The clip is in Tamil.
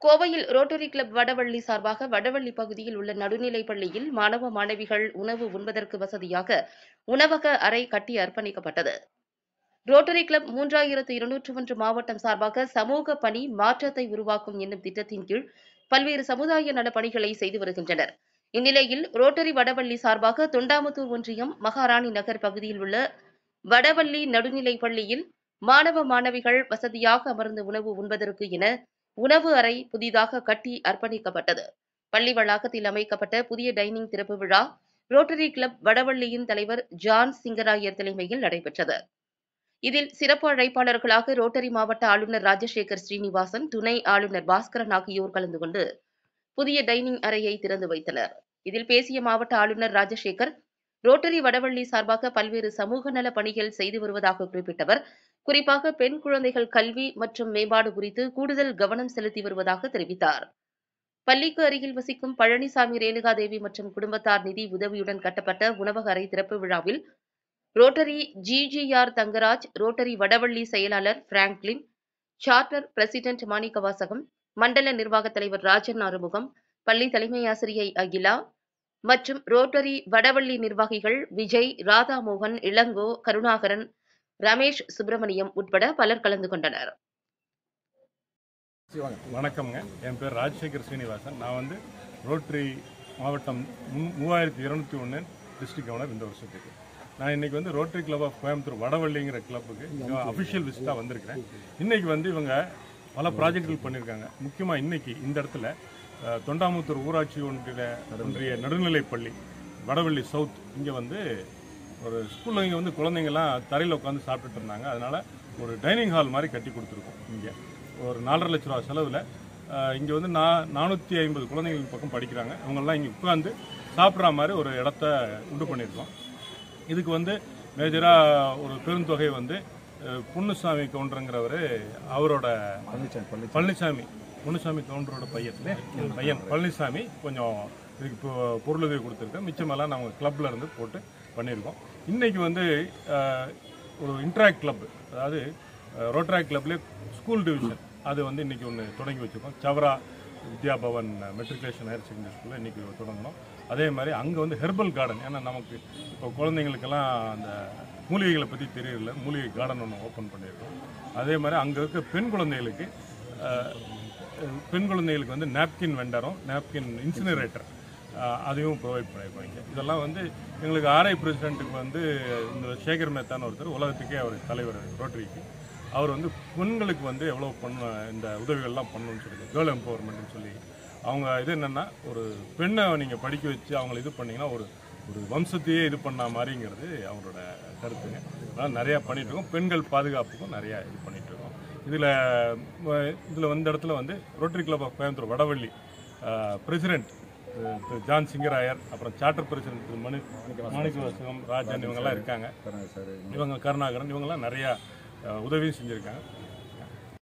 கோவையில் ரோட்டரி கிளப் வடவள்ளி சார்பாக வடவள்ளி பகுதியில் உள்ள நடுநிலைப் பள்ளியில் மாணவ மாணவிகள் உணவு உண்பதற்கு வசதியாக உணவக அறை கட்டி அர்ப்பணிக்கப்பட்டது ரோட்டரி கிளப் மூன்றாயிரத்து இருநூற்று ஒன்று மாவட்டம் சார்பாக சமூக பணி மாற்றத்தை உருவாக்கும் என்னும் திட்டத்தின் கீழ் பல்வேறு சமுதாய நலப் பணிகளை செய்து வருகின்றனர் இந்நிலையில் ரோட்டரி வடவள்ளி சார்பாக தொண்டாமுத்தூர் ஒன்றியம் மகாராணி நகர் பகுதியில் உள்ள வடவள்ளி நடுநிலைப் பள்ளியில் மாணவ மாணவிகள் வசதியாக அமர்ந்து உணவு உண்பதற்கு என உணவு அறை புதிதாக கட்டி அர்ப்பணிக்கப்பட்டது பள்ளி வளாகத்தில் அமைக்கப்பட்ட புதிய டைனிங் திறப்பு விழா ரோட்டரி கிளப் வடவள்ளியின் தலைவர் ஜான் சிங்கராயர் தலைமையில் நடைபெற்றது இதில் சிறப்பு அழைப்பாளர்களாக ரோட்டரி மாவட்ட ஆளுநர் ராஜசேகர் ஸ்ரீனிவாசன் துணை ஆளுநர் பாஸ்கரன் ஆகியோர் கலந்து கொண்டு புதிய டைனிங் அறையை திறந்து வைத்தனர் இதில் பேசிய மாவட்ட ஆளுநர் ராஜசேகர் ரோட்டரி வடவள்ளி சார்பாக பல்வேறு சமூக நல பணிகள் செய்து வருவதாக குறிப்பிட்டவர் குறிப்பாக பெண் குழந்தைகள் கல்வி மற்றும் மேம்பாடு குறித்து கூடுதல் கவனம் செலுத்தி வருவதாக தெரிவித்தார் பள்ளிக்கு அருகில் வசிக்கும் பழனிசாமி ரேணுகாதேவி மற்றும் குடும்பத்தார் நிதி உதவியுடன் கட்டப்பட்ட உணவக அறை திறப்பு விழாவில் Rotary GGR Thangaraj Rotary Vadavalli செயலாளர் பிராங்க்லின் சார்ட்டர் பிரசிடென்ட் மாணிக்கவாசகம் மண்டல நிர்வாகத் தலைவர் ராஜன் ஆறுமுகம் பள்ளி தலைமை ஆசிரியை அகிலா மற்றும் ரோட்டரி வடவள்ளி நிர்வாகிகள் விஜய் ராதாமோகன் இளங்கோ கருணாகரன் ரமேஷ் சுப்பிரமணியம் உட்பட பலர் கலந்து கொண்டனர் வணக்கம்ங்க என் பேர் ராஜசேகர் ஸ்ரீனிவாசன் நான் வந்து ரோட்டரி மாவட்டம் மூ- மூவாயிரத்தி இருநூத்தி ஒன்று டிஸ்ட்ரிக்ட் கவர்னர் இந்த வருஷத்துக்கு நான் இன்னைக்கு வந்து ரோட்டரி கிளப் ஆஃப் கோயம்புத்தூர் வடவள்ளிங்கிற கிளப்புக்கு அஃபிஷியல் விசிட்டாக வந்திருக்கிறேன் இன்னைக்கு வந்து இவங்க பல ப்ராஜெக்ட்கள் பண்ணியிருக்காங்க முக்கியமாக இன்னைக்கு இந்த இடத்துல அஹ், தொண்டாமுத்தூர் ஊராட்சி ஒன்றிய ஒன்றிய நடுநிலைப்பள்ளி வடவள்ளி சவுத் இங்கே வந்து ஒரு ஸ்கூலில் இங்கே வந்து குழந்தைங்கலாம் தரையில் உட்காந்து சாப்பிட்டுட்டு இருந்தாங்க அதனால ஒரு டைனிங் ஹால் மாதிரி கட்டி கொடுத்துருக்கோம் இங்கே ஒரு நாலரை லட்ச ரூபா செலவில் இங்கே வந்து நான் நானூற்றி ஐம்பது குழந்தைகள் பக்கம் படிக்கிறாங்க அவங்கெல்லாம் இங்கே உட்காந்து சாப்பிட்ற மாதிரி ஒரு இடத்த உண்டு பண்ணியிருக்கோம் இதுக்கு வந்து மேஜராக ஒரு பெருந்தொகை வந்து அஹ், பொன்னுசாமி கவுண்டருங்கிறவர் அவரோட பழனிசாமி பொன்னுசாமி கவுண்டரோட பையன் என் பையன் பழனிசாமி கொஞ்சம் இதுக்கு இப்போ பொருளுதவி கொடுத்துருக்கேன் மிச்சமெல்லாம் நம்ம கிளப்ல இருந்து போட்டு பண்ணியிருக்கோம் இன்னைக்கு வந்து அஹ், ஒரு இன்ட்ராக்ட் கிளப் அதாவது ரோட்ராக் கிளப்லேயே ஸ்கூல் டிவிஷன் அது வந்து இன்னைக்கு ஒன்று தொடங்கி வச்சிருக்கோம் Savara Vidya Bhavan matriculation higher secondary ஸ்கூலில் இன்னைக்கு தொடங்கணும் அதே மாதிரி அங்கே வந்து ஹெர்பல் கார்டன் ஏன்னா நமக்கு இப்போ குழந்தைங்களுக்கெல்லாம் அந்த மூலிகைகளை பற்றி தெரியல மூலிகை கார்டன் ஒன்று ஓப்பன் பண்ணியிருக்கோம் அதே மாதிரி அங்கே இருக்க பெண் குழந்தைகளுக்கு அஹ், பெண் குழந்தைகளுக்கு வந்து நாப்கின் வெண்டரும் நாப்கின் இன்சினரேட்டர் அதையும் ப்ரொவைட் பண்ணியிருக்கோம் இங்கே இதெல்லாம் வந்து எங்களுக்கு ஆர்ஐ பிரசிடென்ட்டுக்கு வந்து இந்த சேகர் மேத்தான ஒருத்தர் உலகத்துக்கே அவர் தலைவர் ரோட்டரிக்கு அவர் வந்து பெண்களுக்கு வந்து எவ்வளோ பண்ண இந்த உதவிகள்லாம் பண்ணணும்னு சொல்லி கேர்ள் எம்பவர்மெண்ட்னு சொல்லி அவங்க இது என்னென்னா ஒரு பெண்ணை நீங்கள் படிக்க வச்சு அவங்கள இது பண்ணீங்கன்னா ஒரு ஒரு வம்சத்தையே இது பண்ண மாதிரிங்கிறது அவங்களோட கருத்துங்க அதனால் நிறையா பண்ணிட்டு இருக்கோம் பெண்கள் பாதுகாப்புக்கும் நிறையா இது பண்ணிட்டு இருக்கோம் இதில் இதில் வந்த இடத்துல வந்து Rotary club of Coimbatore Vadavalli president Thiru John Singarayar அப்புறம் சார்ட்டர் பிரசிடென்ட் திரு மணி மாணிக்கவாசகம் ராஜன் இவங்கெல்லாம் இருக்காங்க இவங்க கருணாகரன் இவங்கெல்லாம் நிறையா அஹ், உதவியும் செஞ்சுருக்காங்க